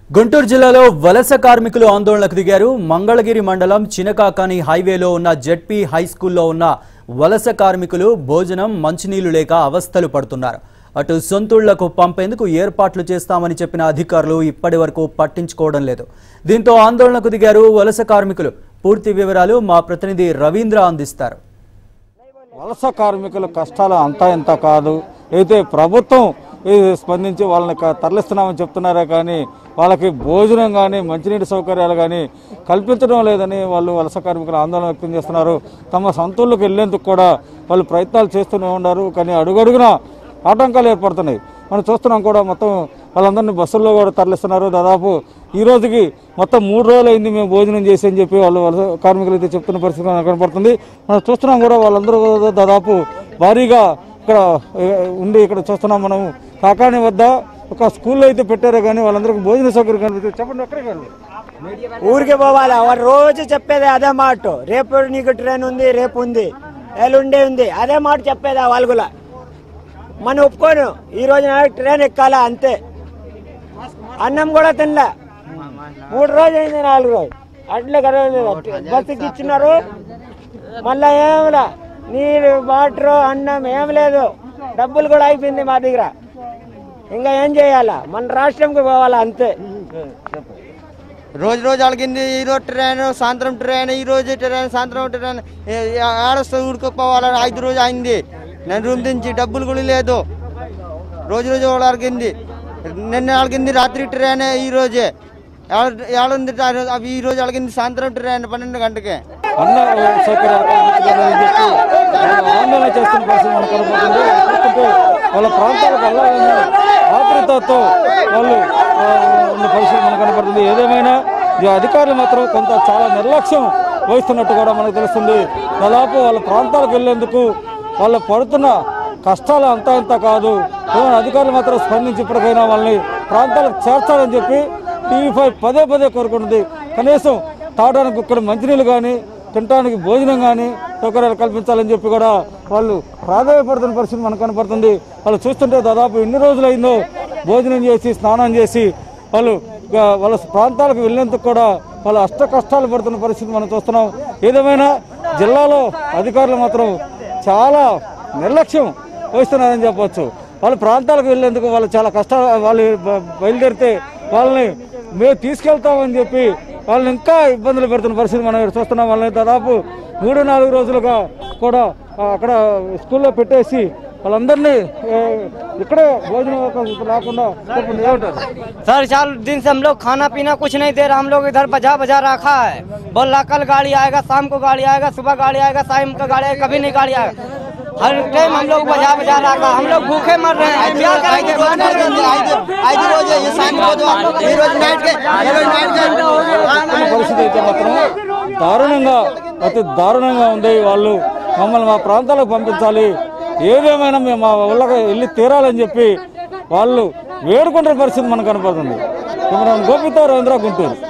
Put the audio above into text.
గుంటూరు జిల్లాలో వలస కార్మికులు ఆందోళనకు దిగారు మంగళగిరి మండలం చినకాకాని హైవేలో ఉన్న జెడ్పీ హై స్కూల్లో ఉన్న వలస కార్మికులు భోజనం మంచినీళ్లు లేక అవస్థలు పడుతున్నారు అటు సొంతూళ్లకు పంపేందుకు ఏర్పాట్లు చేస్తామని చెప్పిన అధికారులు ఇప్పటి వరకు పట్టించుకోవడం లేదు దీంతో ఆందోళనకు దిగారు వలస కార్మికులు పూర్తి వివరాలు మా ప్రతినిధి రవీంద్ర అందిస్తారు వలస కార్మికుల కష్టాలు అంతా ఇంత కాదు అయితే ప్రభుత్వం ఇది స్పందించి వాళ్ళని క- తరలిస్తున్నామని చెప్తున్నారే కానీ వాళ్ళకి భోజనం కానీ మంచినీటి సౌకర్యాలు కానీ కల్పించడం లేదని వాళ్ళు వలస కార్మికులు ఆందోళన వ్యక్తం చేస్తున్నారు తమ సొంతూళ్ళకి వెళ్లేందుకు కూడా వాళ్ళు ప్రయత్నాలు చేస్తూనే ఉన్నారు కానీ అడుగడుగున ఆటంకాలు ఏర్పడుతున్నాయి మనం చూస్తున్నాం కూడా మొత్తం వాళ్ళందరినీ బస్సుల్లో కూడా తరలిస్తున్నారు దాదాపు ఈ రోజుకి మొత్తం మూడు రోజులు అయింది మేము భోజనం చేసి అని చెప్పి వాళ్ళు వలస కార్మికులు అయితే చెప్తున్న పరిస్థితి మనకు కనపడుతుంది మనం చూస్తున్నాం కూడా వాళ్ళందరూ కూడా దాదాపు భారీగా ఇక్కడ ఏ, ఉండి ఇక్కడ చూస్తున్నాం మనం కాకాని వద్ద ఒక స్కూల్లో అయితే పెట్టారు కానీ వాళ్ళందరికీ భోజన సౌకర్యం కనిపిస్తుంది చెప్పండి ఎక్కడికి వెళ్ళాలి ఊరికి పోవాలి వాడు రోజు చెప్పేది అదే మాట రేపు నీకు ట్రైన్ ఉంది రేపు ఉంది ఎల్లుండే ఉంది అదే మాట చెప్పేది ఆ వాళ్ళు కూడా మనం ఒప్పుకోను ఈ రోజు నాకు ట్రైన్ ఎక్కాలా అంతే అన్నం కూడా తినలే మూడు రోజులు అయింది నాలుగు రోజులు అట్లే కదా బస్సుకి ఇచ్చినారు మళ్ళా ఏమిలా నీరు వాటర్ అన్నం ఏం లేదు డబ్బులు కూడా అయిపోయింది మా దగ్గర ఇంకా ఏం చేయాలా మన రాష్ట్రంకి పోవాలా అంతే రోజు రోజు అడిగింది ఈ రోజు ట్రైన్ సాయంత్రం ట్రైన్ ఈ రోజు ట్రైన్ సాయంత్రం ట్రైన్ ఆడొస్తే ఊరుకుపోవాలని ఐదు రోజు అయింది నేను రూమ్ దించి డబ్బులు కూడా లేదు రోజు రోజు వాళ్ళు అడిగింది నిన్న అడిగింది రాత్రి ట్రైన్ ఈ రోజే ఏడుంది అవి ఈ రోజు అడిగింది సాయంత్రం ట్రైన్ పన్నెండు గంటకే అన్న సౌకర్యాలు కల్పించాలని చెప్పి వాళ్ళు ఆందోళన చేస్తున్న పరిస్థితి మనకు కనపడుతుంది చూస్తుంటే వాళ్ళ ప్రాంతాలకు వెళ్ళాలని ఆతృతతో వాళ్ళు ఆ, ఉన్న పరిస్థితి మనకు కనపడుతుంది ఏదేమైనా ఈ అధికారులు మాత్రం కొంత చాలా నిర్లక్ష్యం వహిస్తున్నట్టు కూడా మనకు తెలుస్తుంది దాదాపు వాళ్ళ ప్రాంతాలకు వెళ్లేందుకు వాళ్ళు పడుతున్న కష్టాలు అంతా ఇంత కాదు ఏమైనా అధికారులు మాత్రం స్పందించి ఇప్పటికైనా వాళ్ళని ప్రాంతాలకు చేర్చాలని చెప్పి టీవీ ఫైవ్ పదే పదే కోరుకుంటుంది కనీసం తాగడానికి ఇక్కడ మంచినీళ్ళు కానీ తినడానికి భోజనం కానీ సౌకర్యాలు కల్పించాలని చెప్పి కూడా వాళ్ళు ప్రాధాన్యపడుతున్న పరిస్థితి మనకు కనపడుతుంది వాళ్ళు చూస్తుంటే దాదాపు ఎన్ని రోజులు అయిందో భోజనం చేసి స్నానం చేసి వాళ్ళు ఇక వాళ్ళ ప్రాంతాలకు వెళ్ళేందుకు కూడా వాళ్ళు అష్ట కష్టాలు పడుతున్న పరిస్థితి మనం చూస్తున్నాం ఏదేమైనా జిల్లాలో అధికారులు మాత్రం చాలా నిర్లక్ష్యం వహిస్తున్నారని చెప్పొచ్చు వాళ్ళ ప్రాంతాలకు వెళ్ళేందుకు వాళ్ళు చాలా కష్టాలు వాళ్ళు బ- బయలుదేరితే వాళ్ళని మేము తీసుకెళ్తామని చెప్పి వాళ్ళని ఇంకా ఇబ్బందులు పెడుతున్న పరిస్థితి మనం ఇక్కడ చూస్తున్నాం వాళ్ళని దాదాపు మూడు నాలుగు రోజులుగా కూడా ఆ, అక్కడ స్కూల్లో పెట్టేసి వాళ్ళందరినీ ఏ, ఇక్కడే భోజనం అవకాశం లేకుండా చెప్పండి ఏమంటారు सर चार दिन से हम लोग खाना पीना कुछ नहीं दे रहा हम लोग इधर बजा बजा रखा है बोल रहा कल गाड़ी आएगा शाम को गाड़ी आएगा सुबह गाड़ी आएगा शाम को गाड़ी आएगा कभी नहीं गाड़ी आएगा हर टाइम हम लोग बजा बजा रखा हम लोग भूखे मर रहे हैं क्या करेंगे ఐదు రోజు ఈ సాయంత్రం ఈ రోజు నైట్ కే ఈ రోజు నైట్ కే ఉన్న పరిస్థితి అయితే మాత్రం దారుణంగా అతి దారుణంగా ఉంది వాళ్ళు మమ్మల్ని మా ప్రాంతాలకు పంపించాలి ఏదేమైనా మేము మా ఊళ్ళకి వెళ్ళి తీరాలని చెప్పి వాళ్ళు వేడుకుంటున్న పరిస్థితి మనకు కనపడుతుంది కెమెరా గోపితో రవీంద్ర గుంటూరు